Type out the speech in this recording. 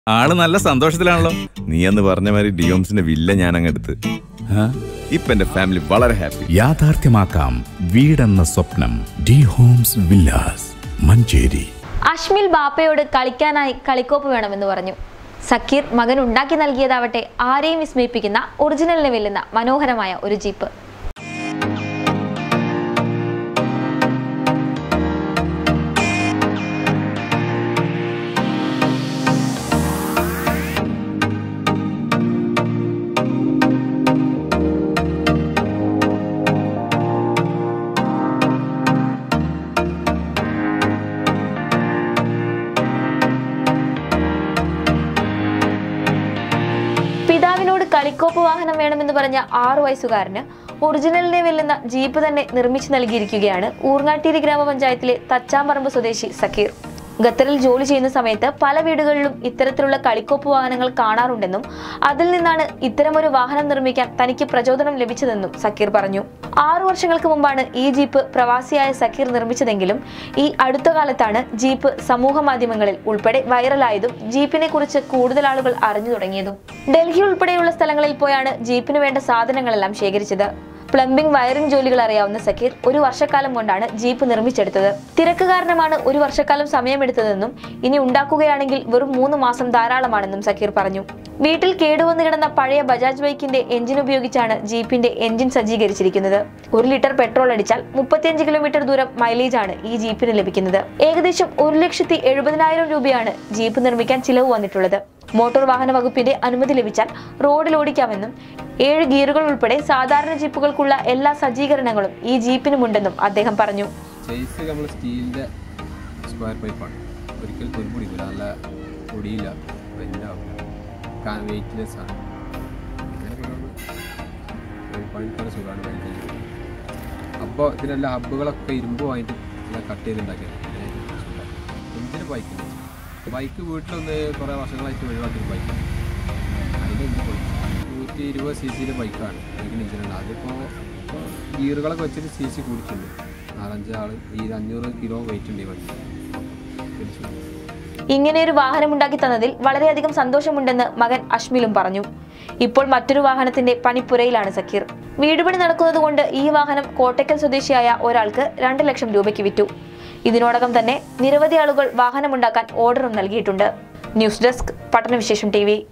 ആള് നല്ല സന്തോഷത്തിലാണല്ലോ നീ എന്ന് പറഞ്ഞ മാതിരി ഡിയോംസിന്റെ വില്ല ഞാൻ അങ്ങ് എടുത്ത് ഇപ്പൊ എന്റെ ഫാമിലി വളരെ ഹാപ്പി യാഥാർത്ഥ്യമാക്കാം വീടെന്ന സ്വപ്നം D homes villas Manjeri Ashmil ബാപ്പയോട് കളിക്കാനായി കളിക്കോപ്പ് വേണമെന്ന് പറഞ്ഞു സക്കീർ മകൻ ഉണ്ടാക്കി നൽകിയതാവട്ടെ ആരെയും വിസ്മയിപ്പിക്കുന്ന ഒറിജിനലിനെ വെല്ലുന്ന മനോഹരമായ ഒരു ജീപ്പ് പിതാവിനോട് കളിക്കോപ്പ് വാഹനം വേണമെന്ന് പറഞ്ഞ ആറു വയസ്സുകാരന് ഒറിജിനലിനെ വെല്ലുന്ന ജീപ്പ് തന്നെ നിർമ്മിച്ചു നൽകിയിരിക്കുകയാണ് ഊർങ്ങാട്ടീരി ഗ്രാമപഞ്ചായത്തിലെ തച്ചാമ്പറമ്പ് സ്വദേശി സക്കീർ ഖത്തറിൽ ജോലി ചെയ്യുന്ന സമയത്ത് പല വീടുകളിലും ഇത്തരത്തിലുള്ള കളിക്കോപ്പ് വാഹനങ്ങൾ കാണാറുണ്ടെന്നും അതിൽ നിന്നാണ് ഇത്തരമൊരു വാഹനം നിർമ്മിക്കാൻ തനിക്ക് പ്രചോദനം ലഭിച്ചതെന്നും സക്കീർ പറഞ്ഞു ആറു വർഷങ്ങൾക്ക് മുമ്പാണ് ഈ ജീപ്പ് പ്രവാസിയായ സക്കീർ നിർമ്മിച്ചതെങ്കിലും ഈ അടുത്ത കാലത്താണ് ജീപ്പ് സമൂഹ മാധ്യമങ്ങളിൽ ഉൾപ്പെടെ വൈറലായതും ജീപ്പിനെ കുറിച്ച് കൂടുതൽ ആളുകൾ അറിഞ്ഞു തുടങ്ങിയതും ഡൽഹി ഉൾപ്പെടെയുള്ള സ്ഥലങ്ങളിൽ പോയാണ് ജീപ്പിന് വേണ്ട സാധനങ്ങളെല്ലാം ശേഖരിച്ചത് പ്ലംബിംഗ് വയറിംഗ് ജോലികൾ അറിയാവുന്ന സക്കീർ ഒരു വർഷക്കാലം കൊണ്ടാണ് ജീപ്പ് നിർമ്മിച്ചെടുത്തത് തിരക്ക് കാരണമാണ് ഒരു വർഷക്കാലം സമയമെടുത്തതെന്നും ഇനി ഉണ്ടാക്കുകയാണെങ്കിൽ വെറും മൂന്ന് മാസം ധാരാളമാണെന്നും സക്കീർ പറഞ്ഞു വീട്ടിൽ കേടുവന്നു കിടന്ന പഴയ ബജാജ് ബൈക്കിന്റെ എഞ്ചിൻ ഉപയോഗിച്ചാണ് ജീപ്പിന്റെ എഞ്ചിൻ സജ്ജീകരിച്ചിരിക്കുന്നത് ഒരു ലിറ്റർ പെട്രോൾ അടിച്ചാൽ മുപ്പത്തിയഞ്ച് കിലോമീറ്റർ ദൂരം മൈലേജ് ആണ് ഈ ജീപ്പിന് ലഭിക്കുന്നത് ഏകദേശം ഒരു ലക്ഷത്തി എഴുപതിനായിരം രൂപയാണ് ജീപ്പ് നിർമ്മിക്കാൻ ചിലവ് വന്നിട്ടുള്ളത് മോട്ടോർ വാഹന വകുപ്പിന്റെ അനുമതി ലഭിച്ചാൽ റോഡിൽ ഓടിക്കാമെന്നും ഏഴ് ഗിയറുകൾ ഉൾപ്പെടെ സാധാരണ ജീപ്പുകൾക്കുള്ള എല്ലാ സജ്ജീകരണങ്ങളും ഈ ജീപ്പിനുമുണ്ടെന്നും അദ്ദേഹം പറഞ്ഞു ചേസ് നമ്മൾ സ്റ്റീലിൻ്റെ സ്ക്വയർ പൈപ്പാണ് ഒരിക്കലും തുരുമ്പ് പിടിക്കില്ല നല്ല പൊടിയില്ല വെല്ലാവില്ല വെയിറ്റ്ലെസ് ആണ് പണിക്കാൻ സുഖമാണ് വെൽഡിങ് അപ്പോൾ ഇതിനെല്ലാം ഹബ്ബുകളൊക്കെ ഇരുമ്പ് വാങ്ങിയിട്ട് എല്ലാം കട്ട് ചെയ്തുണ്ടാക്കിയത് എന്തിന് ബൈക്കില്ല ബൈക്ക് വീട്ടിലൊന്ന് കുറേ വർഷങ്ങളായിട്ട് ഒഴിവാക്കിയ ബൈക്കാണ് അതിൻ്റെ എന്ത് പോയി നൂറ്റി ഇരുപത് സി സിയുടെ ബൈക്കാണ് ബൈക്കിന് ഇഞ്ചിനുണ്ട് അതിപ്പോൾ ഗിയറുകളൊക്കെ വെച്ചിട്ട് സി സി കൂടിയിട്ടുണ്ട് നാലഞ്ച് ആൾ ഈ അഞ്ഞൂറ് കിലോ വെയിറ്റ് ഉണ്ട് ഈ വണ്ടി തിരിച്ചു ഇങ്ങനെ ഒരു വാഹനം ഉണ്ടാക്കി തന്നതിൽ വളരെയധികം സന്തോഷമുണ്ടെന്ന് മകൻ അഷ്മിലും പറഞ്ഞു ഇപ്പോൾ മറ്റൊരു വാഹനത്തിന്റെ പണിപ്പുരയിലാണ് സക്കീർ വീടുപണി നടക്കുന്നത് കൊണ്ട് ഈ വാഹനം കോട്ടയ്ക്കൽ സ്വദേശിയായ ഒരാൾക്ക് രണ്ട് ലക്ഷം രൂപയ്ക്ക് വിറ്റു ഇതിനോടകം തന്നെ നിരവധി ആളുകൾ വാഹനമുണ്ടാക്കാൻ ഓർഡറും നൽകിയിട്ടുണ്ട് ന്യൂസ് ഡെസ്ക് പട്ടണവിശേഷം ടി